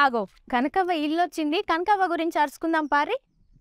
ఆగో కనకవ్వ ఇల్లు వచ్చింది కనకవ్వ గురించి అరుచుకుందాం పారి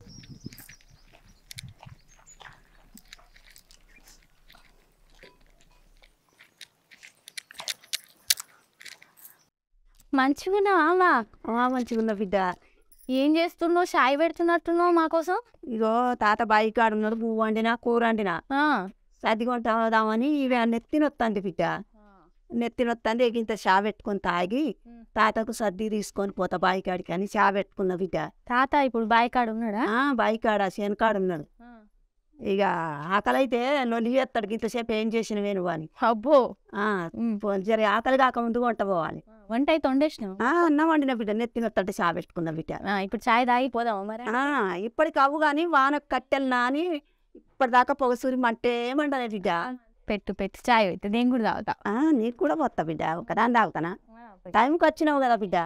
మంచిగున్నావా ఆ మంచిగున్న బిడ్డ ఏం చేస్తున్నావు చాయ్ పెడుతున్నట్టున్నావు మా కోసం ఇగో తాత బాయి కాడ ఉన్నాడు పువ్వు వండినా కూర వండినా ఆ. సర్ది కొంటాదామని ఇవి నెత్తినొత్తంది బిడ్డ నెత్తినొత్తంది ఇక ఇంత చా పెట్టుకొని తాగి ఉమ్. తాతకు సర్ది తీసుకొని పోతా బాయి కాడికి అని చా పెట్టుకున్న బిడ్డ తాత ఇప్పుడు బాయ్ కాడ ఉన్నాడా ఆ బాయి కాడ శనకాడ ఉన్నాడు ఇక ఆకలి అయితే నొలి చేస్తాడు ఇంతసేపు ఏం చేసినవే అని అబ్బో ఆ, ఉమ్. పో- జర ఆకలి కాక ముందు వంట పోవాలి వంట అయితే వండేసినావు ఆ, అన్నం వండిన బిడ్డ నెత్తినొత్తంటే చా పెట్టుకున్న బిడ్డ ఆ, ఇప్పుడు చాయ్ తాగి పోదామా మరి ఆ, ఇప్పటికి అవ్వు కానీ వాన కట్టెలు నాని ఇప్పటిదాకా పొగసూరి మంటే మండలే బిడ్డ పెట్టు పెట్టు చాయ్ అయితే నేను కూడా తాగుతా ఆ, నీకు కూడా పోతా బిడ్డ ఒకదాని తాగుతానా టైంకి వచ్చినావు కదా బిడ్డ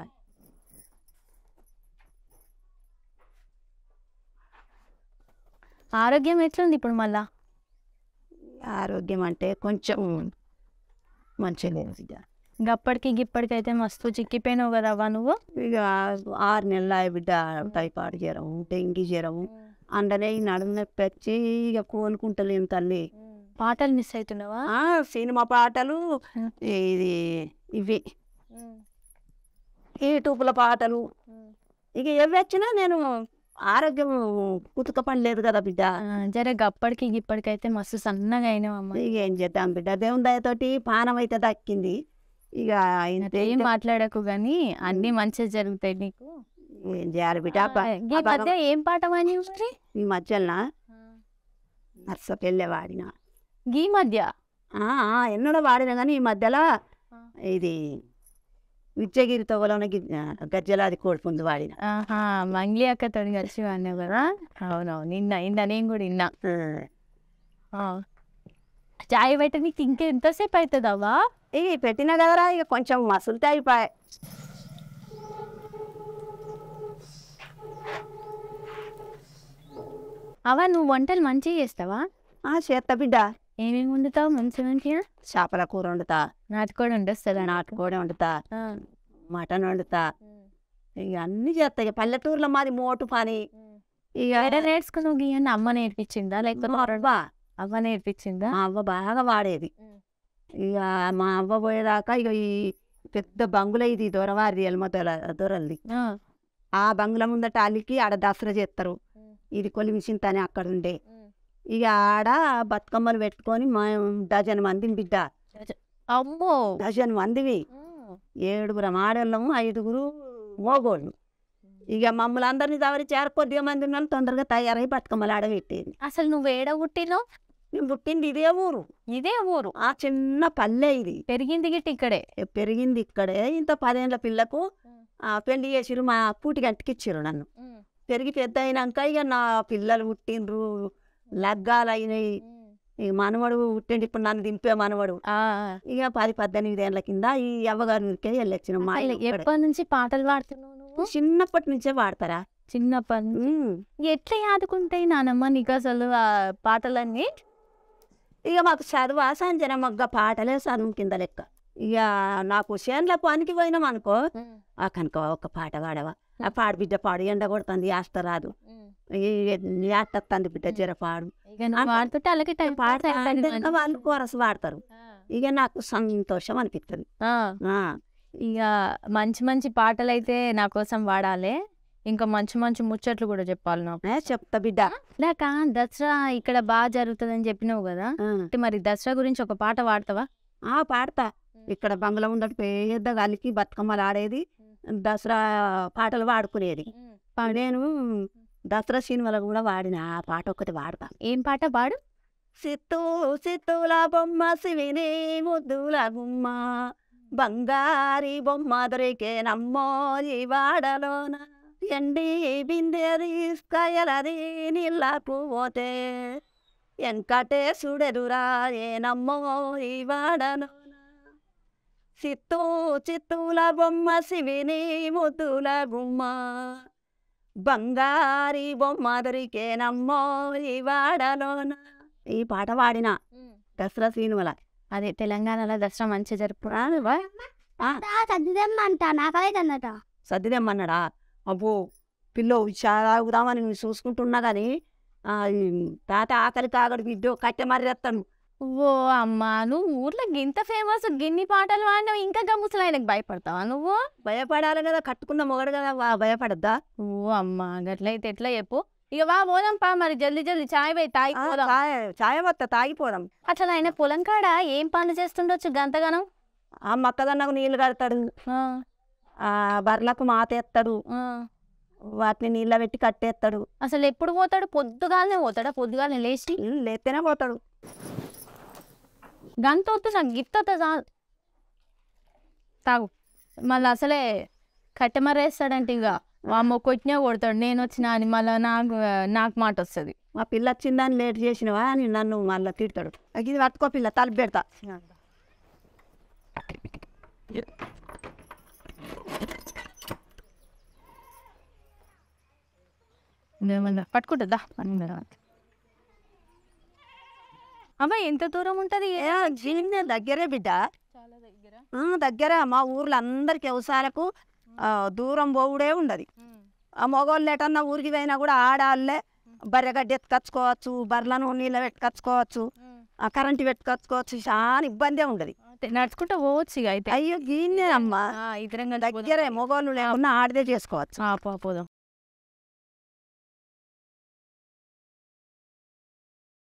ఆరోగ్యం ఎట్లుంది ఇప్పుడు మళ్ళా ఆరోగ్యం అంటే కొంచెం మంచిగా లేదు బిడ్డ గప్పటికి గిప్పటికైతే మస్తు చిక్కిపోయినావు కదా అవ్వ నువ్వు ఇక ఆరు నెలలు అయ్యి బిడ్డ టైఫాయిడ్ జ్వరం డెంగీ జ్వరం అండనే ఈ నడుము నొప్పి వచ్చి ఇక కోలుకుంటలేను తల్లి పాటలు మిస్ అవుతున్నావా ఆ, సినిమా పాటలు ఉం. ఇది ఇవి యూట్యూబ్ల పాటలు ఇక ఎవి వచ్చినా నేను ఆరోగ్యం కుతుక పడలేదు కదా బిడ్డ ఆ, జర గప్పటికి గిప్పటికైతే మస్తు సన్నగా అయినావు అమ్మ ఇక ఏం చేద్దాం బిడ్డ దేవుని దయతోటి పానం అయితే దక్కింది ఇక ఇంత ఏం మాట్లాడకు గాని అన్ని మంచిగా జరుగుతాయి నీకు ఏం చేయాలి బిడ్డ ఆ, బ- ఈ ఆ భగవ- మధ్య ఏం పాట వాడి మరి ఈ మధ్యన నర్సపెళ్ళే వాడిన గీ మధ్య ఆ, ఆ, ఎన్నడో వాడిన కానీ ఈ మధ్యలో ఇది విద్యగిరి తొగలోన గజ్జలాది కోడిపుంది వాడిన ఆహా మంగ్లీ అక్కతో కలిసి వాడినావు కదా అవునవును నిన్న నిన్న నేను కూడా విన్నా ఆ. చాయ్ పెట్ట నీకు ఇంకెంతసేపు అవుతుంది అవ్వా ఇక పెట్టిన కదరా ఇక కొంచెం మసులుతే అయిపోయాయి అవ్వ నువ్వు వంటలు మంచిగా చేస్తావా ఆ చేత్త బిడ్డ ఏమేమి వండుతావు మంచి మంచిగా చేపల కూర వండుతా నాటి కూడా వండొస్తుందా నాటుకోడి వండుతా మటన్ వండుతా ఇక అన్ని చేస్తా ఇక పల్లెటూరులో మాది మోటు పని ఇక ఎక్కడ నేర్చుకున్నావు గీ అని అమ్మ నేర్పించిందా లేకపోతే మా అవ్వ అవ్వ నేర్పించిందా మా అవ్వ బాగా వాడేది ఉం. ఇక మా అవ్వ పోయేదాకా ఇక ఈ పెద్ద బంగుల ఇది దొరవారిది ఎల్మ దొర దొరల్ది ఆ. ఆ బంగుల ముందట అల్లికి ఆడ దసరా చేస్తారు ఇది కొలిమిసింత అని అక్కడ ఉండే ఇక ఆడ బతుకమ్మలు పెట్టుకొని మా డజన్ మందిని బిడ్డ అమ్మో డజన్ మందివి ఏడుగురు ఆడోళ్ళము ఐదుగురు మోగోళ్ళు ఇక మమ్మల్ని అందరినీ తవరి చేర కొద్దిగా మంది ఉన్న వాళ్ళు తొందరగా తయారై బతుకమ్మలు ఆడబెట్టేది అసలు నువ్వు ఏడ పుట్టినావు మేము పుట్టింది ఇదే ఊరు ఇదే ఊరు ఆ చిన్న పల్లె ఇది పెరిగింది గిట్ట ఇక్కడే ఏ పెరిగింది ఇక్కడే ఇంత పదేళ్ళ పిల్లకు ఆ, పెళ్లి చేసిరు మా పూటి గంటకి ఇచ్చిర్రు నన్ను పెరిగి పెద్ద అయినాక ఇక నా పిల్లలు పుట్టిండ్రు లగ్గాలు అయినాయి ఇక మనవడు పుట్టిండు ఇప్పుడు నన్ను దింపే మనవడు ఆ, ఇక పది పద్దెనిమిది ఏళ్ళ కింద ఈ అవ్వగారి ఊరికే వెళ్ళొచ్చిన మా అసలు ఇల్లు ఇక్కడే. ఎప్పటి నుంచి పాటలు పాడుతున్నావు నువ్వు చిన్నప్పటి నుంచే వాడతారా చిన్నప్పటి నుంచి ఉమ్. ఎట్లా యాదుకుంటాయి నానమ్మ నీకు అసలు ఆ పాటలన్నీ ఇక మాకు చదువు సంజన మగ్గ పాటలే చదువు కింద లెక్క ఇక నాకు చేనుల పనికి పోయినాం అనుకో ఆ కనుక ఒక పాట పాడవా ఆ పాడు బిడ్డ పాడు ఎండ కొడుతుంది యాస్త రాదు యాస్తుంది బిడ్డ జర పాడు ఇక నువ్వు పాడుతుంటే అలాగే టైం పాస్ పాడతా అయిపోయింది అంటే వాళ్ళు కోరస్ పాడతారు ఇక నాకు సంతోషం అనిపిస్తుంది ఆ, ఆ, ఇక మంచి మంచి పాటలు అయితే నా కోసం వాడాలి ఇంకా మంచి మంచి ముచ్చట్లు కూడా చెప్పాలి నాకు ఏ చెప్తా బిడ్డ లేక దసరా ఇక్కడ బాగా జరుగుతుందని చెప్పినావు కదా ఆ, అంటే మరి దసరా గురించి ఒక పాట పాడతావా ఆ, పాడతా ఇక్కడ బంగ్లా ముందట పెద్ద గాలికి బతుకమ్మలు ఆడేది దసరా పాటలు పాడుకునేది నేను దసరా సినిమాలకు కూడా వాడిన ఆ పాట ఒకటి వాడతా ఏం పాట పాడు సిత్తు సిత్తుల బొమ్మ శివిని ముద్దుల గుమ్మ బంగారి బొమ్మ దొరికే నమ్మో ఈ వాడలోన ఎండి బిందె తీసుకయలది నీళ్ళకు పోతే వెంకటేశుడెదురా ఏ నమ్మో ఈ వాడలోన సిత్తు చిత్తుల బొమ్మ శివిని ముద్దుల గుమ్మ బంగారి బొమ్మ దొరికే నమ్మో ఈ వాడలోన ఈ పాట పాడిన దసరా సినిమాల అదే తెలంగాణలో దసరా మంచిగా జరుపు చదివేమ్మంట నాకైతే అన్నట సర్దిదేమన్నాడా అబ్బో పిల్లో తాగుదామని నేను చూసుకుంటున్నా కానీ తాత ఆకలి కాగడు బిడ్డో కట్టె మర్రెత్తాను ఓ అమ్మా నువ్వు ఊర్లో గింత ఫేమస్ గిన్ని పాటలు వాడినావు ఇంకా గమ్ముసలాయనకు భయపడతావా నువ్వు భయపడాలి కదా కట్టుకున్న మొగడు కదా వా- భయపడద్దా ఓ అమ్మా గట్లయితే ఎట్లా చెప్పు ఇక వా పోదాం పా మరి జల్దీ జల్దీ చాయ్ పోయి తాగి ఆ, పోదాం చాయ చాయ వత్త తాగిపోదాం అట్లా ఆయన పొలం కాడ ఏం పనులు చేస్తుండొచ్చు గంతగానం ఆ మొక్కదన్నకు నీళ్లు కడతాడు ఆ, ఆ బర్లకు మాతేస్తాడు ఆ. వాటిని నీళ్ళ పెట్టి కట్టేస్తాడు అసలు ఎప్పుడు పోతాడు పొద్దుగాలనే పోతాడా పొద్దుగాలనే లేచి ఉమ్, లేస్తేనే పోతాడు గంత వద్దు నాకు గిఫ్ట్ వద్ద చాలు తాగు మళ్ళీ అసలే కట్టెమరేస్తాడంటే ఇక వామ్మ కొట్టినా కొడతాడు నేను వచ్చిన అని మళ్ళీ నాకు నాకు మాట వస్తుంది మా పిల్ల వచ్చిందని లేట్ చేసినవా అని నన్ను మళ్ళీ తిడతాడు ఇది పట్టుకో పిల్ల తలుపు పెడతా పట్టుకుంటుందా అమ్మ ఎంత దూరం ఉంటుంది ఏ, జీవనే దగ్గరే బిడ్డ చాలా దగ్గర ఆ, దగ్గరే మా ఊర్లో అందరికి వ్యవసాయాలకు ఆ, దూరం పోవుడే ఉండదు ఆ మగవాళ్ళు ఎటన్నా ఊరికి పోయినా కూడా ఆడాళ్ళే బర్రెగడ్డ ఎత్తుకొచ్చుకోవచ్చు బర్రెలను నీళ్ళ పెట్టుకొచ్చుకోవచ్చు ఆ కరెంటు పెట్టుకొచ్చుకోవచ్చు చాలా ఇబ్బందే ఉండదు నడుచుకుంటూ పోవచ్చు ఇక అయితే అయ్యో గీనే అమ్మా ఆ, ఇద్దరం కలిసి పోదాం. దగ్గరే మగవాళ్ళు లేకున్నా ఆడదే చేసుకోవచ్చు ఆ, పో- పోదాం